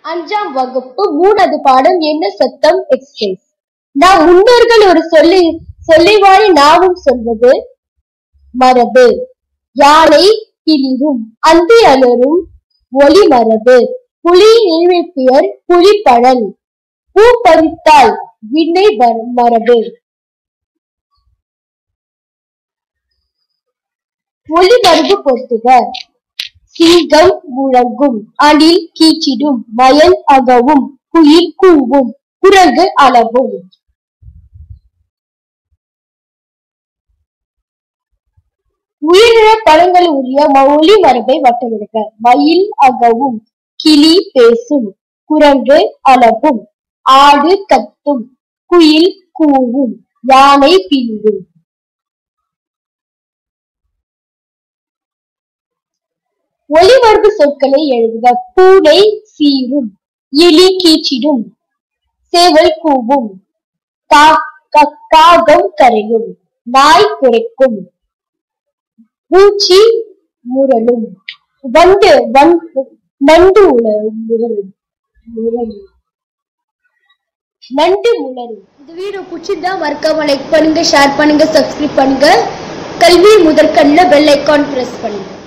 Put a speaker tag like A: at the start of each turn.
A: அஞ்சாம் வகுப்பு மூணாவது பாடம் என்ன சத்தம் எக்ஸ்பிரஸ் நாம் முன்னோர்கள் ஒரு சொல்லி சொல்லிவாரி நாமும் சொல்வது மரபு யானை கிளிரும் அந்தி அலரும் ஒளி மரபு புலி பெயர் புலிப்பழல் பூ பறித்தால் விண்ணை வர- மரபு ஒளி மரபு பொறுத்துக சிங்கம் முழங்கும் அணில் கீச்சிடும் மயல் அகவும் குயில் கூவும் குரங்கு அளவும் உயிரின பழங்கள் உரிய ம- ஒலி மரபை வட்டமிடுக மயில் அகவும் கிளி பேசும் குரங்கு அளவும் ஆடு கத்தும் குயில் கூவும் யானை பிளிரும் ஒலிமரபு சொற்களை எழுதுக பூனை சீரும் எலி கீச்சிடும் சேவல் கூவும் கா- க- காகம் கரையும் நாய் குரைக்கும் பூச்சி முரளும் வண்டு வன் நண்டு உலரும் முரளும் முரளும் நண்டு முரளும் இந்த வீடியோ பிடிச்சிருந்தா மறக்காம லைக் பண்ணுங்க ஷேர் பண்ணுங்க சப்ஸ்கிரைப் பண்ணுங்க கல்வி முதற்கண்ணில் பெல் ஐக்கான் பிரஸ் பண்ணுங்க